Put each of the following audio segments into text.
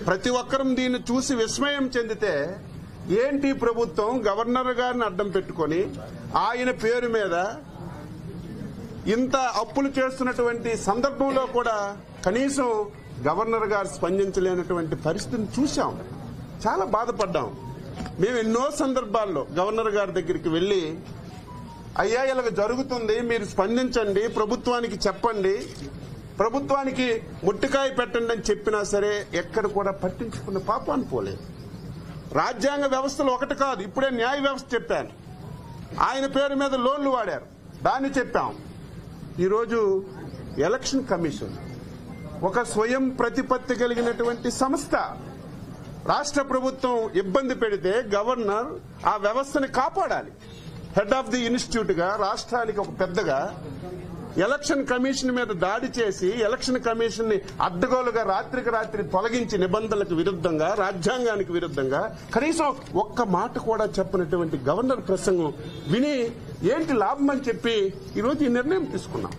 ప్రతి ఒక్కరం దీన్ని చూసి విస్మయం చెందితే ఏంటి ప్రభుత్వం గవర్నర్ గారిని అడ్డం పెట్టుకొని ఆయన పేరు మీద ఇంత అప్పులు చేస్తున్నటువంటి సందర్భంలో కూడా కనీసం గవర్నర్ గారు స్పందించలేనటువంటి పరిస్థితిని చూశాం చాలా బాధపడ్డాం మేము ఎన్నో సందర్భాల్లో గవర్నర్ గారి దగ్గరికి వెళ్లి అయ్యా ఇలాగ జరుగుతుంది మీరు స్పందించండి ప్రభుత్వానికి చెప్పండి ప్రభుత్వానికి ముట్టికాయ పెట్టండి అని చెప్పినా సరే ఎక్కడ కూడా పట్టించుకున్న పాపాన్ని పోలేదు రాజ్యాంగ వ్యవస్థలు ఒకటి కాదు ఇప్పుడే న్యాయ వ్యవస్థ చెప్పాను ఆయన పేరు మీద లోన్లు వాడారు దాన్ని చెప్పాం ఈరోజు ఎలక్షన్ కమిషన్ ఒక స్వయం ప్రతిపత్తి కలిగినటువంటి సంస్థ రాష్ట్ర ప్రభుత్వం ఇబ్బంది పెడితే గవర్నర్ ఆ వ్యవస్థని కాపాడాలి హెడ్ ఆఫ్ ది ఇన్స్టిట్యూట్ గా రాష్ట్రానికి ఒక పెద్దగా ఎలక్షన్ కమిషన్ మీద దాడి చేసి ఎలక్షన్ కమిషన్ ని అడ్డగోలుగా రాత్రికి రాత్రి తొలగించి నిబంధనలకు విరుద్ధంగా రాజ్యాంగానికి విరుద్ధంగా కనీసం ఒక్క మాట కూడా చెప్పినటువంటి గవర్నర్ ప్రసంగం విని ఏంటి లాభం అని చెప్పి ఈరోజు ఈ నిర్ణయం తీసుకున్నాం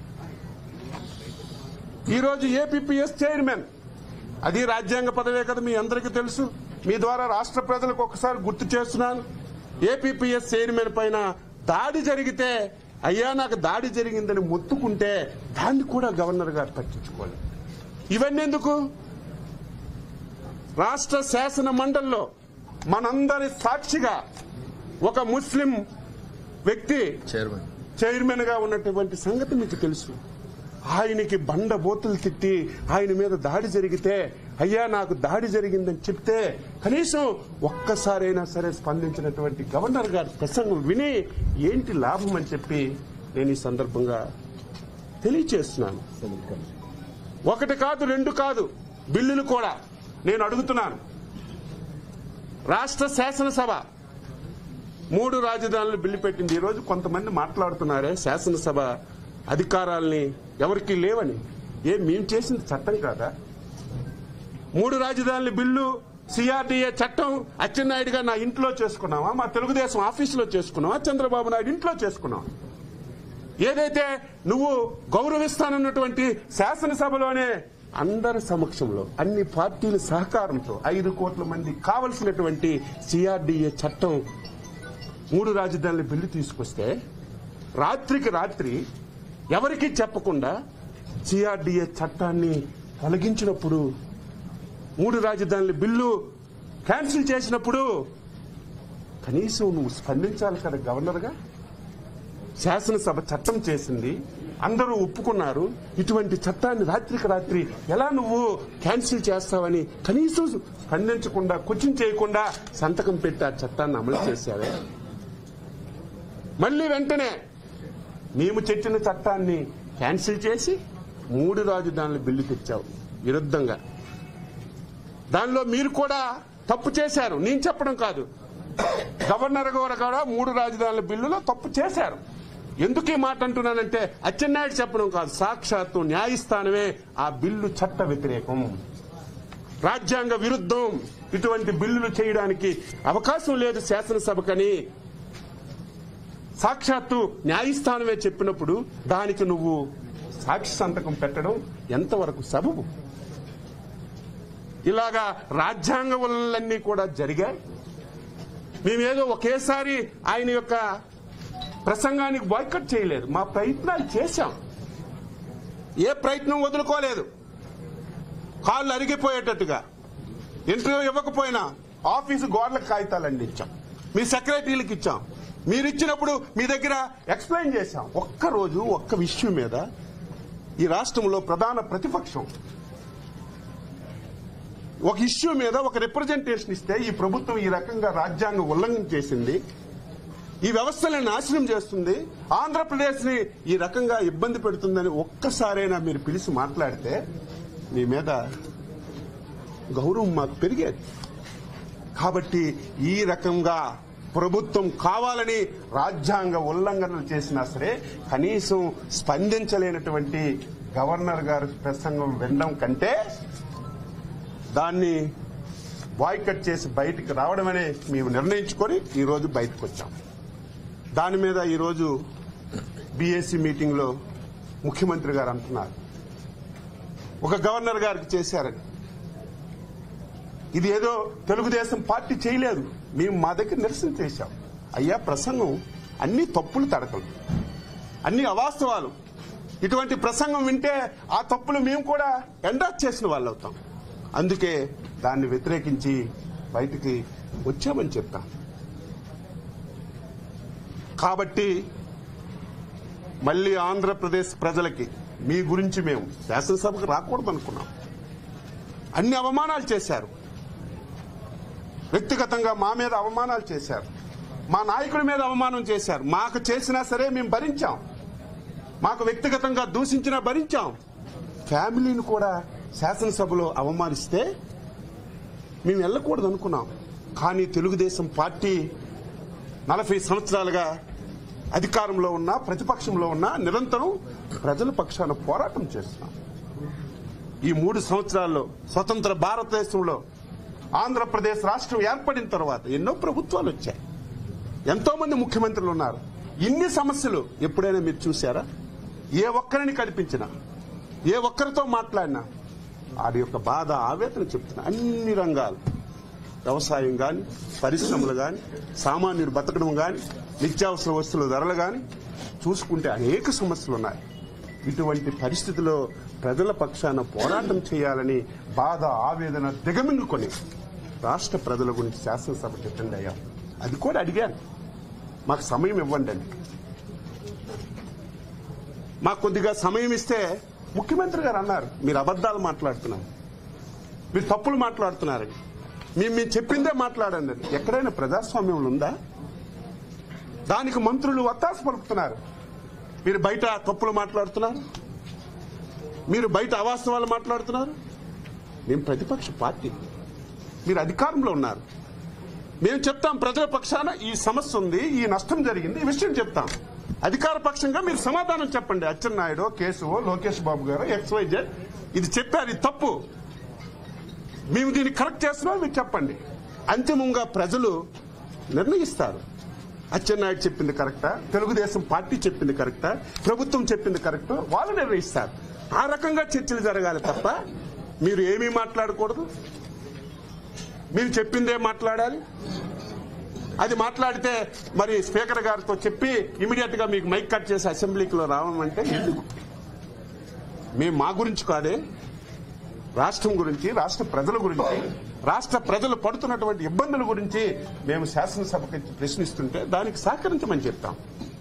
ఈరోజు ఏపీపీఎస్ చైర్మన్ అది రాజ్యాంగ పదవే కదా మీ అందరికీ తెలుసు మీ ద్వారా రాష్ట్ర ప్రజలకు ఒకసారి గుర్తు చేస్తున్నాను ఏపీపీఎస్ చైర్మన్ పైన దాడి జరిగితే అయ్యా నాకు దాడి జరిగిందని మొత్తుకుంటే దాన్ని కూడా గవర్నర్ గారు పట్టించుకోలేదు ఇవన్నీ ఎందుకు రాష్ట్ర శాసన మండలిలో మనందరి సాక్షిగా ఒక ముస్లిం వ్యక్తి చైర్మన్ చైర్మన్ గా ఉన్నటువంటి సంగతి మీకు తెలుసు ఆయనకి బండ బోతులు తిట్టి ఆయన మీద దాడి జరిగితే అయ్యా నాకు దాడి జరిగిందని చెప్తే కనీసం ఒక్కసారైనా సరే స్పందించినటువంటి గవర్నర్ గారి ప్రసంగం విని ఏంటి లాభం అని చెప్పి నేను ఈ సందర్భంగా తెలియచేస్తున్నాను ఒకటి కాదు రెండు కాదు బిల్లులు కూడా నేను అడుగుతున్నాను రాష్ట్ర శాసనసభ మూడు రాజధానులు బిల్లు పెట్టింది ఈ రోజు కొంతమంది మాట్లాడుతున్నారే శాసనసభ అధికారాల్ని ఎవరికి లేవని ఏ మేము చేసింది చట్టం కాదా మూడు రాజధానుల బిల్లు సిఆర్డీఏ చట్టం అచ్చెన్నాయుడుగా నా ఇంట్లో చేసుకున్నావా మా తెలుగుదేశం ఆఫీసులో చేసుకున్నావా చంద్రబాబు నాయుడు ఇంట్లో చేసుకున్నావా ఏదైతే నువ్వు గౌరవిస్తానన్నటువంటి శాసనసభలోనే అందరి సమక్షంలో అన్ని పార్టీల సహకారంతో ఐదు కోట్ల మంది కావలసినటువంటి సిఆర్డీఏ చట్టం మూడు రాజధానుల బిల్లు తీసుకొస్తే రాత్రికి రాత్రి ఎవరికీ చెప్పకుండా సిఆర్డీఏ చట్టాన్ని తొలగించినప్పుడు మూడు రాజధానుల బిల్లు క్యాన్సిల్ చేసినప్పుడు కనీసం నువ్వు స్పందించాలి కదా గవర్నర్గా శాసనసభ చట్టం చేసింది అందరూ ఒప్పుకున్నారు ఇటువంటి చట్టాన్ని రాత్రికి రాత్రి ఎలా నువ్వు క్యాన్సిల్ చేస్తావని కనీసం స్పందించకుండా క్వశ్చన్ చేయకుండా సంతకం పెట్టి ఆ చట్టాన్ని అమలు చేశావే మళ్ళీ వెంటనే మేము తెచ్చిన చట్టాన్ని క్యాన్సిల్ చేసి మూడు రాజధానుల బిల్లు తెచ్చావు విరుద్ధంగా దానిలో మీరు కూడా తప్పు చేశారు నేను చెప్పడం కాదు గవర్నర్ గారు కూడా మూడు రాజధానుల బిల్లులో తప్పు చేశారు ఎందుకు ఈ మాట అంటున్నానంటే అచ్చెన్నాయుడు చెప్పడం కాదు సాక్షాత్తు న్యాయస్థానమే ఆ బిల్లు చట్ట వ్యతిరేకం రాజ్యాంగ విరుద్ధం ఇటువంటి బిల్లులు చేయడానికి అవకాశం లేదు శాసనసభకని సాక్షాత్తు న్యాయస్థానమే చెప్పినప్పుడు దానికి నువ్వు సాక్షి సంతకం పెట్టడం ఎంతవరకు సబబు ఇలాగా రాజ్యాంగ ఉల్లంఘనలన్నీ కూడా జరిగాయి మేమేదో ఒకేసారి ఆయన యొక్క ప్రసంగానికి బాయ్కట్ చేయలేదు మా ప్రయత్నాలు చేశాం ఏ ప్రయత్నం వదులుకోలేదు కాళ్ళు అరిగిపోయేటట్టుగా ఇంటర్వ్యూ ఇవ్వకపోయినా ఆఫీసు గోడలకు కాగితాలు అందించాం మీ సెక్రటరీలకు ఇచ్చాం మీరు ఇచ్చినప్పుడు మీ దగ్గర ఎక్స్ప్లెయిన్ చేశాం ఒక్క రోజు ఒక్క విషయం మీద ఈ రాష్ట్రంలో ప్రధాన ప్రతిపక్షం ఒక ఇష్యూ మీద ఒక రిప్రజెంటేషన్ ఇస్తే ఈ ప్రభుత్వం ఈ రకంగా రాజ్యాంగ ఉల్లంఘన చేసింది ఈ వ్యవస్థలను నాశనం చేస్తుంది ఆంధ్రప్రదేశ్ ని ఈ రకంగా ఇబ్బంది పెడుతుందని ఒక్కసారైనా మీరు పిలిచి మాట్లాడితే మీ మీద గౌరవం మాకు పెరిగేది కాబట్టి ఈ రకంగా ప్రభుత్వం కావాలని రాజ్యాంగ ఉల్లంఘనలు చేసినా సరే కనీసం స్పందించలేనటువంటి గవర్నర్ గారి ప్రసంగం వినడం కంటే దాన్ని బాయ్కట్ చేసి బయటికి రావడమనే మేము నిర్ణయించుకొని ఈ రోజు బయటకు వచ్చాం దాని మీద ఈరోజు బీఏసీ మీటింగ్ లో ముఖ్యమంత్రి గారు అంటున్నారు ఒక గవర్నర్ గారికి చేశారని ఇది ఏదో తెలుగుదేశం పార్టీ చేయలేదు మేము మా దగ్గర నిరసన చేశాం అయ్యా ప్రసంగం అన్ని తప్పులు తడకలు అన్ని అవాస్తవాలు ఇటువంటి ప్రసంగం వింటే ఆ తప్పులు మేము కూడా ఎండాచ్ చేసిన వాళ్ళు అవుతాం అందుకే దాన్ని వ్యతిరేకించి బయటికి వచ్చామని చెప్తాం కాబట్టి మళ్ళీ ఆంధ్రప్రదేశ్ ప్రజలకి మీ గురించి మేము శాసనసభకు రాకూడదు అనుకున్నాం అన్ని అవమానాలు చేశారు వ్యక్తిగతంగా మా మీద అవమానాలు చేశారు మా నాయకుడి మీద అవమానం చేశారు మాకు చేసినా సరే మేము భరించాం మాకు వ్యక్తిగతంగా దూషించినా భరించాం ఫ్యామిలీని కూడా శాసనసభలో అవమానిస్తే మేము వెళ్ళకూడదు అనుకున్నాం కానీ తెలుగుదేశం పార్టీ నలభై సంవత్సరాలుగా అధికారంలో ఉన్నా ప్రతిపక్షంలో ఉన్నా నిరంతరం ప్రజల పక్షాన పోరాటం చేస్తున్నాం ఈ మూడు సంవత్సరాల్లో స్వతంత్ర భారతదేశంలో ఆంధ్రప్రదేశ్ రాష్ట్రం ఏర్పడిన తర్వాత ఎన్నో ప్రభుత్వాలు వచ్చాయి ఎంతో మంది ముఖ్యమంత్రులు ఉన్నారు ఇన్ని సమస్యలు ఎప్పుడైనా మీరు చూశారా ఏ ఒక్కరిని కల్పించినా ఏ ఒక్కరితో మాట్లాడినా వారి యొక్క బాధ ఆవేదన చెప్తున్నా అన్ని రంగాలు వ్యవసాయం కానీ పరిశ్రమలు కానీ సామాన్యుడు బతకడం కానీ నిత్యావసర వస్తువుల ధరలు కానీ చూసుకుంటే అనేక సమస్యలు ఉన్నాయి ఇటువంటి పరిస్థితిలో ప్రజల పక్షాన పోరాటం చేయాలని బాధ ఆవేదన దిగమింగుకొని రాష్ట్ర ప్రజల గురించి శాసనసభ అటెండ్ అయ్యాం అది కూడా అడిగాను మాకు సమయం ఇవ్వండి అని మాకు కొద్దిగా సమయం ఇస్తే ముఖ్యమంత్రి గారు అన్నారు మీరు అబద్దాలు మాట్లాడుతున్నారు మీరు తప్పులు మాట్లాడుతున్నారు మేము మేము చెప్పిందే మాట్లాడండి అని. ఎక్కడైనా ప్రజాస్వామ్యంలో ఉందా దానికి మంత్రులు వత్తాసు పలుకుతున్నారు మీరు బయట తప్పులు మాట్లాడుతున్నారు మీరు బయట అవాస్తవాలు మాట్లాడుతున్నారు మేము ప్రతిపక్ష పార్టీ మీరు అధికారంలో ఉన్నారు మేము చెప్తాం ప్రజల పక్షాన ఈ సమస్య ఉంది ఈ నష్టం జరిగింది ఈ విషయం చెప్తాం అధికార పక్షంగా మీరు సమాధానం చెప్పండి అచ్చెన్నాయుడు కేశవో లోకేష్ బాబు గారు ఎక్స్వైజెడ్ ఇది చెప్పారు ఇది తప్పు మేము దీన్ని కరెక్ట్ చేస్తున్నాం మీరు చెప్పండి అంతిమంగా ప్రజలు నిర్ణయిస్తారు అచ్చెన్నాయుడు చెప్పింది కరెక్టా తెలుగుదేశం పార్టీ చెప్పింది కరెక్టా ప్రభుత్వం చెప్పింది కరెక్టా వాళ్ళు నిర్ణయిస్తారు ఆ రకంగా చర్చలు జరగాలి తప్ప మీరు ఏమీ మాట్లాడకూడదు మీరు చెప్పిందే మాట్లాడాలి అది మాట్లాడితే మరి స్పీకర్ గారితో చెప్పి ఇమీడియట్ గా మీకు మైక్ కట్ చేసి అసెంబ్లీకి రావమంటే ఎందుకు మేము మా గురించి కాదే రాష్ట్రం గురించి రాష్ట్ర ప్రజల గురించి రాష్ట్ర ప్రజలు పడుతున్నటువంటి ఇబ్బందుల గురించి మేము శాసనసభకి ప్రశ్నిస్తుంటే దానికి సహకరించమని చెప్తాం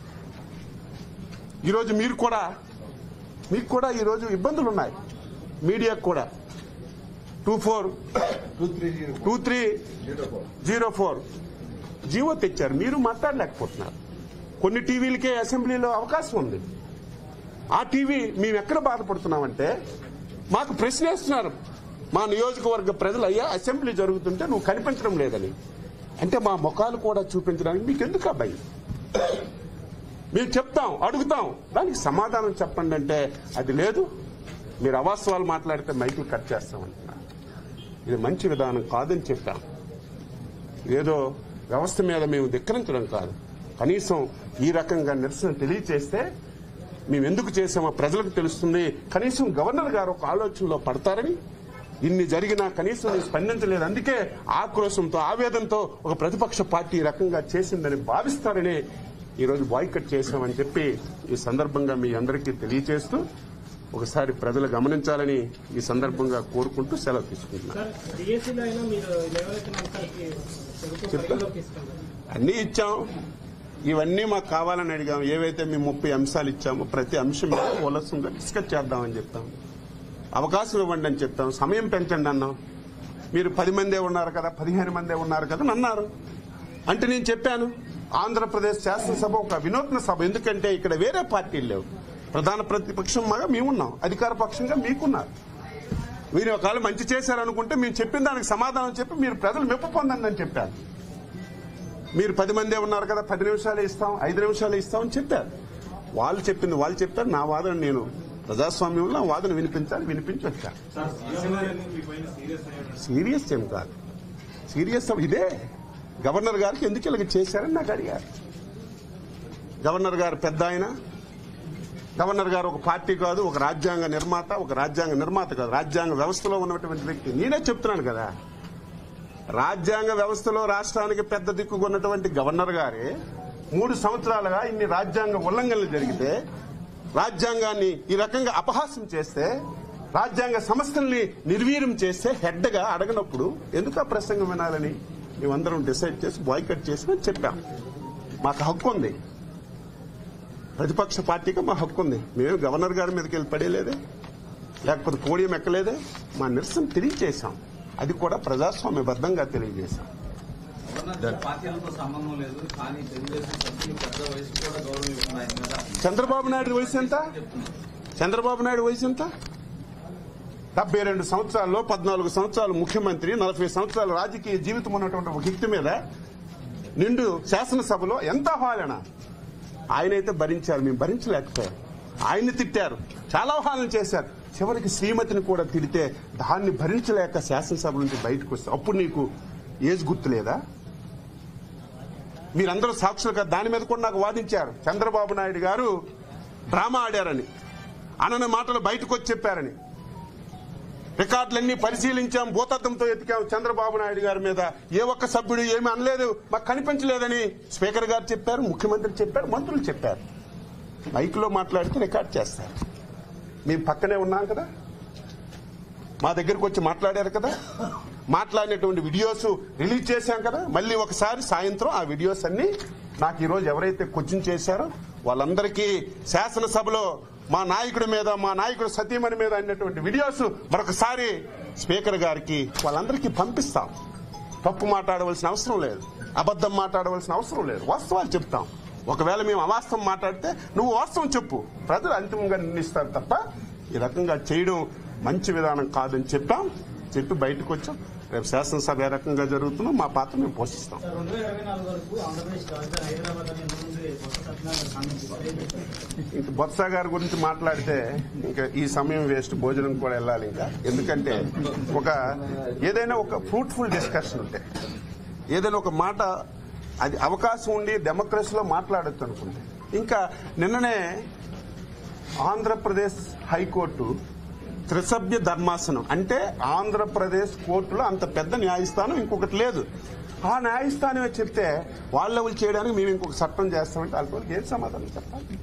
ఈరోజు మీరు కూడా మీకు కూడా ఈరోజు ఇబ్బందులు ఉన్నాయి మీడియాకు కూడా two four two three zero four GO తెచ్చారు మీరు మాట్లాడలేకపోతున్నారు కొన్ని టీవీలకే అసెంబ్లీలో అవకాశం ఉంది ఆ టీవీ మేము ఎక్కడ బాధపడుతున్నామంటే మాకు ప్రశ్నేస్తున్నారు మా నియోజకవర్గ ప్రజలు అయ్యా అసెంబ్లీ జరుగుతుంటే నువ్వు కనిపించడం లేదని అంటే మా ముఖాలు కూడా చూపించడానికి మీకు ఎందుకు అబ్బాయి మేము చెప్తాం అడుగుతాం దానికి సమాధానం చెప్పండి అంటే అది లేదు మీరు అవాస్తవాలు మాట్లాడితే మైకులు కట్ చేస్తామంటున్నారు ఇది మంచి విధానం కాదని చెప్పాం ఏదో వ్యవస్థ మీద మేము ధిక్కరించడం కాదు కనీసం ఈ రకంగా నిరసన తెలియచేస్తే మేము ఎందుకు చేసామో ప్రజలకు తెలుస్తుంది కనీసం గవర్నర్ గారు ఒక ఆలోచనలో పడతారని ఇన్ని జరిగినా కనీసం నేను స్పందించలేదు అందుకే ఆక్రోశంతో ఆవేదనతో ఒక ప్రతిపక్ష పార్టీ ఈ రకంగా చేసిందని భావిస్తారని ఈరోజు బాయ్కట్ చేశామని చెప్పి ఈ సందర్భంగా మీ అందరికీ తెలియచేస్తూ ఒకసారి ప్రజలు గమనించాలని ఈ సందర్భంగా కోరుకుంటూ సెలవు తీసుకుంటున్నాను సార్ డిఎస్సీలో అయినా మీరు లేవనెత్తిన అంశాలకి ప్రభుత్వం పరిగణలోకి ఇస్తుంది అన్నీ ఇచ్చాం ఇవన్నీ మాకు కావాలని అడిగాం ఏవైతే మేము ముప్పై అంశాలు ఇచ్చామో ప్రతి అంశం మీద ఉల్లాసంగా డిస్కస్ చేద్దామని చెప్తాం అవకాశం ఇవ్వండి అని చెప్తాం సమయం పెంచండి అన్నాం మీరు పది మందే ఉన్నారు కదా పదిహేను మందే ఉన్నారు కదా అని అన్నారు అంటే నేను చెప్పాను ఆంధ్రప్రదేశ్ శాసనసభ ఒక వినూత్న సభ ఎందుకంటే ఇక్కడ వేరే పార్టీలు లేవు ప్రధాన ప్రతిపక్షంగా మేమున్నాం అధికార పక్షంగా మీకున్నారు మీరు ఒకవేళ మంచి చేశారనుకుంటే మేము చెప్పిన దానికి సమాధానం చెప్పి మీరు ప్రజలు మెప్పు పొందండి అని చెప్పాను మీరు పది మందే ఉన్నారు కదా పది నిమిషాలు ఇస్తాం ఐదు నిమిషాలు ఇస్తాం అని చెప్పారు వాళ్ళు చెప్పింది వాళ్ళు చెప్పారు నా వాదన నేను ప్రజాస్వామ్యంలో నా వాదన వినిపించాలి వినిపించి వచ్చాను సీరియస్ ఏం కాదు సీరియస్ ఇదే గవర్నర్ గారికి ఎందుకు ఇలాగ చేశారని నాకు అడిగారు గవర్నర్ గారు పెద్ద ఆయన గవర్నర్ గారు ఒక పార్టీ కాదు ఒక రాజ్యాంగ నిర్మాత ఒక రాజ్యాంగ నిర్మాత కాదు రాజ్యాంగ వ్యవస్థలో ఉన్నటువంటి వ్యక్తి నేనే చెప్తున్నాను కదా రాజ్యాంగ వ్యవస్థలో రాష్ట్రానికి పెద్ద దిక్కుకున్నటువంటి గవర్నర్ గారే మూడు సంవత్సరాలుగా ఇన్ని రాజ్యాంగ ఉల్లంఘనలు జరిగితే రాజ్యాంగాన్ని ఈ రకంగా అపహాస్యం చేస్తే రాజ్యాంగ సంస్థల్ని నిర్వీర్యం చేస్తే హెడ్ గా అడగనప్పుడు ఎందుకు ఆ ప్రసంగం వినాలని మేమందరం డిసైడ్ చేసి బాయ్కట్ చేసి మేము చెప్పాం మాకు హక్కు ఉంది ప్రతిపక్ష పార్టీగా మా హక్కు ఉంది మేము గవర్నర్ గారి మీదకి వెళ్ళి పడేలేదే లేకపోతే పోడియం ఎక్కలేదే మా నిరసన తెలియజేశాం అది కూడా ప్రజాస్వామ్యబద్ధంగా తెలియజేశాం గవర్నర్ పార్టీలతో సంబంధం లేదు కానీ తెలుగుదేశం సభ్యులు పెద్ద వయసు కూడా గౌరవం ఇవ్వడం ఆయన మీద చంద్రబాబు నాయుడు వయసు ఎంత చంద్రబాబు నాయుడు వయసు ఎంత డెబ్బై రెండు సంవత్సరాల్లో పద్నాలుగు సంవత్సరాలు ముఖ్యమంత్రి నలభై సంవత్సరాల రాజకీయ జీవితం ఉన్నటువంటి ఒక వ్యక్తి మీద నిండు శాసనసభలో ఎంత ఆహ్వాన ఆయనైతే భరించారు మేము భరించలేకపోయాం ఆయన్ని తిట్టారు చాలా ఆహ్వానం చేశారు చివరికి శ్రీమతిని కూడా తిడితే దాన్ని భరించలేక శాసనసభ నుంచి బయటకు వస్తే అప్పుడు నీకు ఏజ్ గుర్తులేదా మీరందరూ సాక్షులుగా దాని మీద కూడా నాకు వాదించారు చంద్రబాబు నాయుడు గారు డ్రామా ఆడారని అనని మాటలు బయటకు వచ్చి చెప్పారని రికార్డులన్నీ పరిశీలించాం భూతత్వంతో ఎతికాం చంద్రబాబు నాయుడు గారి మీద ఏ ఒక్క సభ్యుడు ఏమీ అనలేదు మాకు కనిపించలేదని స్పీకర్ గారు చెప్పారు ముఖ్యమంత్రి చెప్పారు మంత్రులు చెప్పారు మైక్లో మాట్లాడితే రికార్డ్ చేస్తారు మేము పక్కనే ఉన్నాం కదా మా దగ్గరకు వచ్చి మాట్లాడారు కదా మాట్లాడినటువంటి వీడియోస్ రిలీజ్ చేశాం కదా మళ్ళీ ఒకసారి సాయంత్రం ఆ వీడియోస్ అన్ని నాకు ఈరోజు ఎవరైతే క్వశ్చన్ చేశారో వాళ్ళందరికీ శాసనసభలో మా నాయకుడి మీద మా నాయకుడు సతీమణి మీద అన్నటువంటి వీడియోస్ మరొకసారి స్పీకర్ గారికి వాళ్ళందరికీ పంపిస్తాం తప్పు మాట్లాడవలసిన అవసరం లేదు అబద్ధం మాట్లాడవలసిన అవసరం లేదు వాస్తవాలు చెప్తాం ఒకవేళ మేము అవాస్తవం మాట్లాడితే నువ్వు వాస్తవం చెప్పు ప్రజలు అంతిమంగా నిర్ణయిస్తారు తప్ప ఈ రకంగా చేయడం మంచి విధానం కాదని చెప్పాం చెప్పి బయటకు వచ్చాం రేపు శాసనసభ ఏ రకంగా జరుగుతుందో మా పాత్ర మేము పోషిస్తాం సార్ రెండు వేల ఇరవై నాలుగు వరకు ఆంధ్రప్రదేశ్ రాజధాని హైదరాబాద్ అనే ముందు కొత్త సత్యనారాయణ కామెంట్ చేశారు. ఇంక బొత్స గారి గురించి మాట్లాడితే ఇంకా ఈ సమయం వేస్ట్ భోజనం కూడా వెళ్ళాలి ఇంకా ఎందుకంటే ఒక ఏదైనా ఒక ఫ్రూట్ఫుల్ డిస్కషన్ ఉంటే ఏదైనా ఒక మాట అది అవకాశం ఉండి డెమోక్రసీలో మాట్లాడొచ్చు అనుకుంటే ఇంకా నిన్ననే ఆంధ్రప్రదేశ్ హైకోర్టు త్రిసభ్య ధర్మాసనం అంటే ఆంధ్రప్రదేశ్ కోర్టులో అంత పెద్ద న్యాయస్థానం ఇంకొకటి లేదు ఆ న్యాయస్థానమే చెప్తే వాళ్ళ లెవెల్ చేయడానికి మేము ఇంకొక చట్టం చేస్తామంటే వాళ్ళకి ఏం సమాధానం చెప్పాలి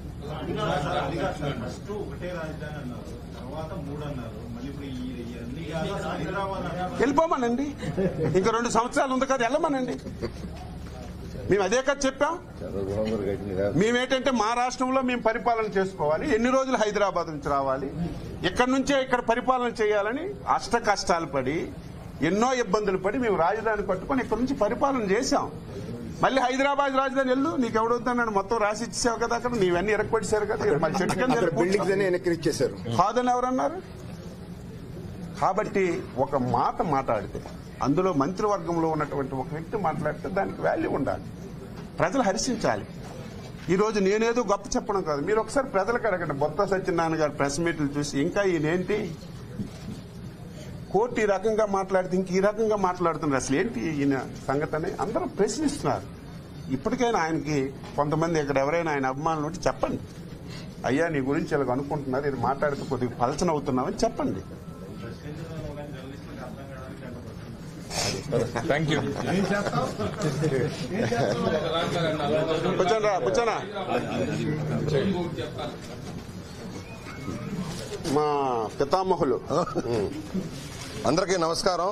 ఫస్ట్ ఒకటే రాజధాని అన్నారు తర్వాత మూడు అన్నారు మళ్ళీ ఇప్పుడు ఈ ఈ అన్ని కాదు హైదరాబాద్ అన్నారు వెళ్ళిపోమనండి ఇంకా రెండు సంవత్సరాలు ఉంది కదా వెళ్ళమనండి మేము అదే కదా చెప్పాం మేమేంటంటే మా రాష్ట్రంలో మేము పరిపాలన చేసుకోవాలి ఎన్ని రోజులు హైదరాబాద్ నుంచి రావాలి ఇక్కడ నుంచే ఇక్కడ పరిపాలన చేయాలని అష్ట కష్టాలు పడి ఎన్నో ఇబ్బందులు పడి మేము రాజధాని పట్టుకొని ఇక్కడ నుంచి పరిపాలన చేశాం మళ్ళీ హైదరాబాద్ రాజధాని వెళ్ళు నీకు ఎవడొద్దన్నాడు మొత్తం రాసి ఇచ్చావు కదా అక్కడ నీవన్నీ ఎరక్కొట్టేశారు కదా ఇక్కడ మళ్ళీ చెట్టు కింద అక్కడ వెళ్ళి బిల్డింగ్స్ కూర్చో. అన్ని వెనక్కిచ్చేశారు కాదని ఎవరన్నారు కాబట్టి ఒక మాట మాట్లాడితే అందులో మంత్రివర్గంలో ఉన్నటువంటి ఒక వ్యక్తి మాట్లాడితే దానికి వాల్యూ ఉండాలి ప్రజలు హర్షించాలి ఈ రోజు నేనేదో గొప్ప చెప్పడం కాదు మీరు ఒకసారి ప్రజలకు అడగండి బొత్త సత్యనారాయణ గారి ప్రెస్ మీట్లు చూసి ఇంకా ఈయనేంటి కోర్టు ఈ రకంగా మాట్లాడితే ఇంక ఈ రకంగా మాట్లాడుతున్నారు అసలు ఏంటి ఈయన సంగతి అందరూ ప్రశ్నిస్తున్నారు ఇప్పటికైనా ఆయనకి కొంతమంది ఇక్కడ ఎవరైనా ఆయన అభిమానులు ఉంటే చెప్పండి అయ్యా నీ గురించి ఇలా అనుకుంటున్నారు ఇది మాట్లాడితే కొద్దిగా పలచన అవుతున్నామని చెప్పండి ప్రశ్నించడం కానీ జర్నలిస్టులకు అర్థం కావడానికి ఎంత థ్యాంక్ యూ కూర్చోరా కూర్చోనా మా పితామహులు అందరికీ నమస్కారం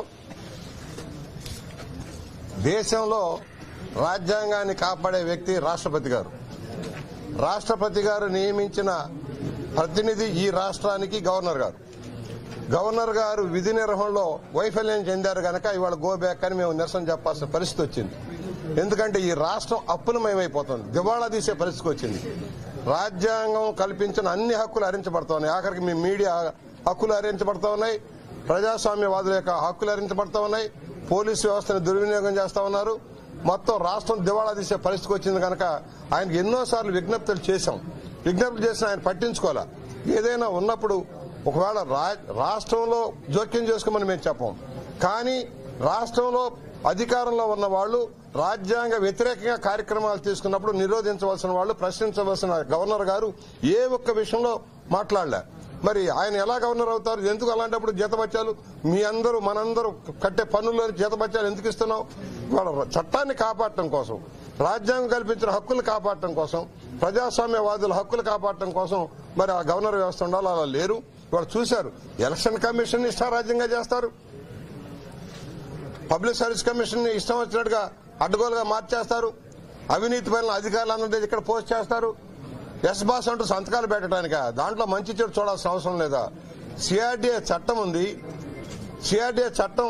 దేశంలో రాజ్యాంగాన్ని కాపాడే వ్యక్తి రాష్ట్రపతి గారు రాష్ట్రపతి గారు నియమించిన ప్రతినిధి ఈ రాష్ట్రానికి గవర్నర్ గారు గవర్నర్ గారు విధి నిర్వహణలో వైఫల్యం చెందారు గనక ఇవాళ గో బ్యాక్ అని మేము నిరసన చెప్పాల్సిన పరిస్థితి వచ్చింది ఎందుకంటే ఈ రాష్ట్రం అప్పులమయమైపోతుంది దివాళా తీసే పరిస్థితికి వచ్చింది రాజ్యాంగం కల్పించిన అన్ని హక్కులు హరించబడతా ఉన్నాయి ఆఖరికి మీ మీడియా హక్కులు హరించబడతా ఉన్నాయి ప్రజాస్వామ్యవాదుల యొక్క హక్కులు హరించబడతా ఉన్నాయి పోలీసు వ్యవస్థను దుర్వినియోగం చేస్తా ఉన్నారు మొత్తం రాష్ట్రం దివాళా తీసే పరిస్థితికి వచ్చింది కనుక ఆయనకు ఎన్నోసార్లు విజ్ఞప్తులు చేశాం విజ్ఞప్తులు చేసిన ఆయన పట్టించుకోవాలా ఏదైనా ఉన్నప్పుడు ఒకవేళ రా- రాష్ట్రంలో జోక్యం చేసుకోమని మేము చెప్పం కానీ రాష్ట్రంలో అధికారంలో ఉన్న వాళ్ళు రాజ్యాంగ వ్యతిరేకంగా కార్యక్రమాలు తీసుకున్నప్పుడు నిరోధించవలసిన వాళ్ళు ప్రశ్నించవలసిన గవర్నర్ గారు ఏ ఒక్క విషయంలో మాట్లాడలే మరి ఆయన ఎలా గవర్నర్ అవుతారు ఎందుకు అలాంటప్పుడు జీతబత్యాలు మీ అందరూ మనందరూ కట్టే పన్నుల్లో జీతబత్యాలు ఎందుకు ఇస్తున్నాం వాళ్ళ చట్టాన్ని కాపాడటం కోసం రాజ్యాంగం కల్పించిన హక్కులు కాపాడటం కోసం ప్రజాస్వామ్యవాదుల హక్కులు కాపాడటం కోసం మరి ఆ గవర్నర్ వ్యవస్థ ఉండాలి అలా లేరు వాళ్ళు చూశారు ఎలక్షన్ కమిషన్ ఇష్టారాజ్యంగా చేస్తారు పబ్లిక్ సర్వీస్ కమిషన్ ని ఇష్టం వచ్చినట్టుగా అడ్డగోలుగా మార్చేస్తారు అవినీతి పైన అధికారులు అన్నది ఇక్కడ పోస్ట్ చేస్తారు ఎస్ బాస్ అంటూ సంతకాలు పెట్టడానిక దాంట్లో మంచి చెడు చూడాల్సిన అవసరం లేదా సిఆర్డీఏ చట్టం ఉంది సిఆర్డీఏ చట్టం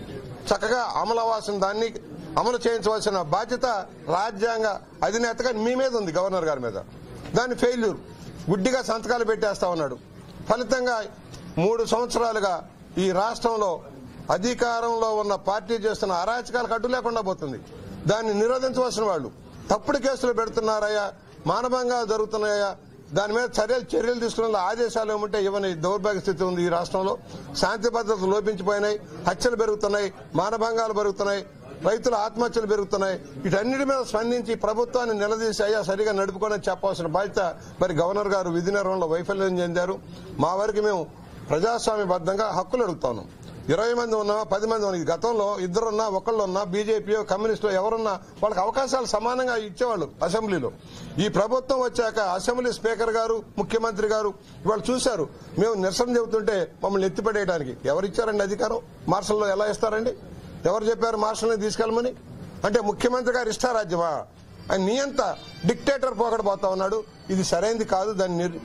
చక్కగా అమలు అవ్వాల్సిన దాన్ని అమలు చేయించవలసిన బాధ్యత రాజ్యాంగ అధినేతగా మీ మీద ఉంది గవర్నర్ గారి మీద దాన్ని ఫెయిల్యూర్ గుడ్డిగా సంతకాలు పెట్టేస్తా ఉన్నాడు ఫలితంగా మూడు సంవత్సరాలుగా ఈ రాష్ట్రంలో అధికారంలో ఉన్న పార్టీ చేస్తున్న అరాచకాలకు అడ్డు లేకుండా పోతుంది దాన్ని నిరోధించవలసిన వాళ్ళు తప్పుడు కేసులు పెడుతున్నారయ్యా మానభంగాలు జరుగుతున్నాయా దాని మీద చర్యలు చర్యలు తీసుకునే ఆదేశాలు ఏమంటే ఇవ్వని దౌర్భాగ్య స్థితి ఉంది ఈ రాష్ట్రంలో శాంతి భద్రతలు లోపించిపోయినాయి హత్యలు పెరుగుతున్నాయి మానభంగాలు పెరుగుతున్నాయి రైతుల ఆత్మహత్యలు పెరుగుతున్నాయి వీటన్నిటి మీద స్పందించి ప్రభుత్వాన్ని నిలదీసి అయ్యా సరిగా నడుపుకోనని చెప్పాల్సిన బాధ్యత మరి గవర్నర్ గారు విధి నిర్వహణలో వైఫల్యం చెందారు మా వరకు మేము ప్రజాస్వామ్యబద్ధంగా హక్కులు అడుగుతాను ఇరవై మంది ఉన్నా పది మంది ఉన్నా ఈ గతంలో ఇద్దరున్నా ఒకళ్ళు ఉన్నా బీజేపీ కమ్యూనిస్టులు ఎవరున్నా వాళ్ళకి అవకాశాలు సమానంగా ఇచ్చేవాళ్ళు అసెంబ్లీలో ఈ ప్రభుత్వం వచ్చాక అసెంబ్లీ స్పీకర్ గారు ముఖ్యమంత్రి గారు ఇవాళ చూశారు మేము నిరసన చెబుతుంటే మమ్మల్ని ఎత్తిపడేయడానికి ఎవరిచ్చారండి అధికారం మార్షల్లో ఎలా ఇస్తారండి ఎవరు చెప్పారు మార్షల్ని తీసుకెళ్ళమని అంటే ముఖ్యమంత్రి గారు ఇష్టారాజ్యమా ఆయన నియంత డిక్టేటర్ పోగడపోతా ఉన్నాడు ఇది సరైనది కాదు దాన్ని నిర్-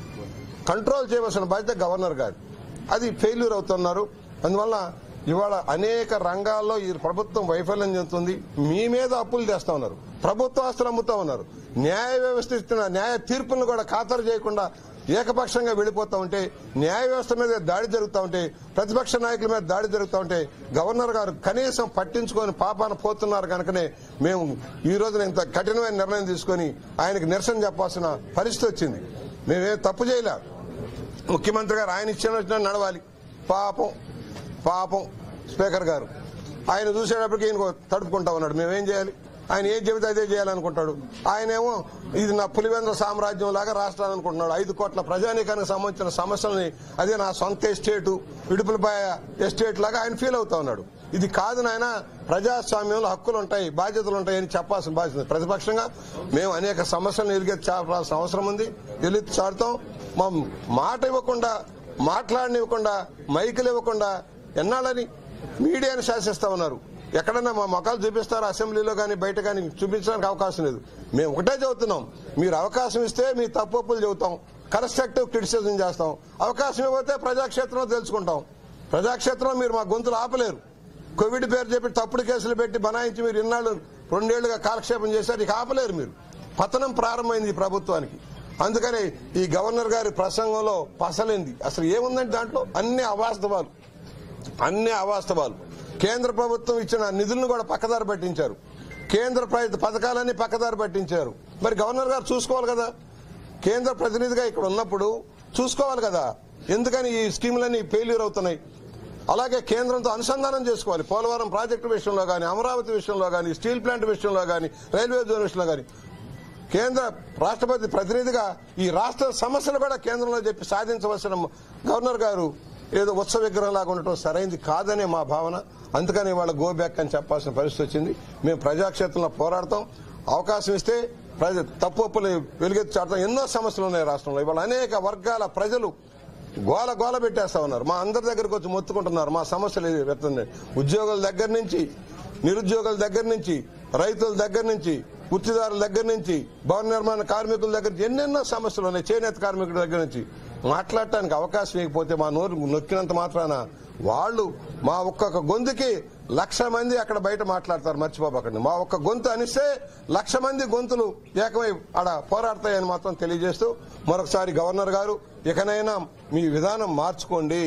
కంట్రోల్ చేయవలసిన బాధ్యత గవర్నర్ గారు అది ఫెయిల్యూర్ అవుతున్నారు అందువల్ల ఇవాళ అనేక రంగాల్లో ఈ ప్రభుత్వం వైఫల్యం చెందుతుంది మీ మీద అప్పులు తెస్తా ఉన్నారు ప్రభుత్వ ఆస్తులు అమ్ముతా ఉన్నారు న్యాయ వ్యవస్థ ఇస్తున్న న్యాయ తీర్పులను కూడా ఖాతరు చేయకుండా ఏకపక్షంగా వెళ్ళిపోతా ఉంటే న్యాయ వ్యవస్థ మీద దాడి జరుగుతూ ఉంటే ప్రతిపక్ష నాయకుల మీద దాడి జరుగుతూ ఉంటే గవర్నర్ గారు కనీసం పట్టించుకొని పాపాన పోతున్నారు కనుకనే మేము ఈ రోజున ఇంత కఠినమైన నిర్ణయం తీసుకొని ఆయనకు నిరసన చెప్పాల్సిన పరిస్థితి వచ్చింది మేమేం తప్పు చేయలే ముఖ్యమంత్రి గారు ఆయన ఇచ్చిన వచ్చిన నడవాలి పాపం పాపం స్పీకర్ గారు ఆయన చూసేటప్పటికి ఈయన తడుపుకుంటా ఉన్నాడు మేమేం చేయాలి ఆయన ఏం చెబితే అదే చేయాలనుకుంటాడు ఆయనేమో ఇది నా పులివెంద్ర సామ్రాజ్యం లాగా రాష్ట్రాలు అనుకుంటున్నాడు ఐదు కోట్ల ప్రజానీకానికి సంబంధించిన సమస్యల్ని అదే నా సొంత ఎస్టేటు ఇడుపులపాయ ఎస్టేట్ లాగా ఆయన ఫీల్ అవుతా ఉన్నాడు ఇది కాదు నాయన ప్రజాస్వామ్యంలో హక్కులు ఉంటాయి బాధ్యతలు ఉంటాయి అని చెప్పాల్సిన బాధ్యత ఉంది. ప్రతిపక్షంగా మేము అనేక సమస్యలను ఎలిగెత్తాల్సిన అవసరం ఉంది ఎలుగు చాడుతాం మా మాట ఇవ్వకుండా మాట్లాడనివ్వకుండా మైకులు ఇవ్వకుండా ఎన్నాళ్ళని మీడియాని శాసిస్తా ఉన్నారు ఎక్కడన్నా మా మొఖాలు చూపిస్తారు అసెంబ్లీలో కానీ బయట కానీ చూపించడానికి అవకాశం లేదు మేము ఒకటే చెబుతున్నాం మీరు అవకాశం ఇస్తే మీ తప్పులు చెబుతాం కన్స్ట్రక్టివ్ క్రిటిసిజం చేస్తాం అవకాశం ఇవ్వతే ప్రజాక్షేత్రంలో తెలుసుకుంటాం ప్రజాక్షేత్రంలో మీరు మా గొంతులు ఆపలేరు కోవిడ్ పేరు చెప్పి తప్పుడు కేసులు పెట్టి బనాయించి మీరు ఇన్నాళ్ళు రెండేళ్లుగా కాలక్షేపం చేశారు ఇక ఆపలేరు మీరు పతనం ప్రారంభమైంది ఈ ప్రభుత్వానికి అందుకని ఈ గవర్నర్ గారి ప్రసంగంలో పసలేంది అసలు ఏముందంటే దాంట్లో అన్ని అవాస్తవాలు అన్ని అవాస్తవాలు కేంద్ర ప్రభుత్వం ఇచ్చిన నిధులను కూడా పక్కదారి పట్టించారు కేంద్ర ప్ర- పథకాలన్నీ పక్కదారి పట్టించారు మరి గవర్నర్ గారు చూసుకోవాలి కదా కేంద్ర ప్రతినిధిగా ఇక్కడ ఉన్నప్పుడు చూసుకోవాలి కదా ఎందుకని ఈ స్కీములన్నీ ఫెయిల్యూర్ అవుతున్నాయి అలాగే కేంద్రంతో అనుసంధానం చేసుకోవాలి పోలవరం ప్రాజెక్టు విషయంలో కానీ అమరావతి విషయంలో కానీ స్టీల్ ప్లాంట్ విషయంలో కానీ రైల్వే జోన్ విషయంలో కానీ కేంద్ర రాష్ట్రపతి ప్రతినిధిగా ఈ రాష్ట్ర సమస్యలు కూడా కేంద్రంలో చెప్పి సాధించవలసిన గవర్నర్ గారు ఏదో ఉత్సవ విగ్రహం లాగా ఉండటం సరైంది కాదనే మా భావన అందుకని వాళ్ళ గో బ్యాక్ అని చెప్పాల్సిన పరిస్థితి వచ్చింది మేము ప్రజాక్షేత్రంలో పోరాడతాం అవకాశం ఇస్తే ప్రజ తప్పు ఒప్పులు వెలుగెత్తి చాడతాం ఎన్నో సమస్యలు ఉన్నాయి రాష్ట్రంలో ఇవాళ అనేక వర్గాల ప్రజలు గోల గోల పెట్టేస్తా ఉన్నారు మా అందరి దగ్గరకు వచ్చి మొత్తుకుంటున్నారు మా సమస్యలు ఇది పెడుతున్నాయి ఉద్యోగుల దగ్గర నుంచి నిరుద్యోగుల దగ్గర నుంచి రైతుల దగ్గర నుంచి వృత్తిదారుల దగ్గర నుంచి భవన నిర్మాణ కార్మికుల దగ్గర నుంచి ఎన్నెన్నో సమస్యలు ఉన్నాయి చేనేత కార్మికుల దగ్గర నుంచి మాట్లాడటానికి అవకాశం ఇవ్వకపోతే మా నోరు నొక్కినంత మాత్రాన వాళ్ళు మా ఒక్కొక్క గొంతుకి లక్ష మంది అక్కడ బయట మాట్లాడతారు మర్చిపోబకండి మా ఒక్క గొంతు అనిస్తే లక్ష మంది గొంతులు ఏకమై ఆడ పోరాడతాయని మాత్రం తెలియజేస్తూ మరొకసారి గవర్నర్ గారు ఇకనైనా మీ విధానం మార్చుకోండి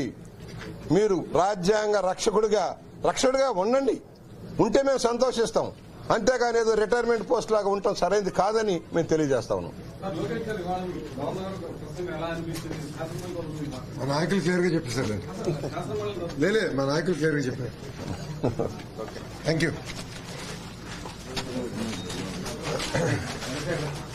మీరు రాజ్యాంగ రక్షకుడిగా రక్షకుడిగా ఉండండి ఉంటే మేము సంతోషిస్తాం అంతేగాని ఏదో రిటైర్మెంట్ పోస్ట్ లాగా ఉండటం సరైనది కాదని మేము తెలియజేస్తా ఉన్నాం లోకేష్ గారు ఇవాళ గవర్నర్ ప్రసంగం ఎలా అనిపిస్తుంది శాసనమండలిలో ఉంది మాట. మా నాయకులు క్లియర్ గా చెప్పేశారు శాసనమండలిలో లేలే మా నాయకులు క్లియర్ గా చెప్పారు థ్యాంక్ యూ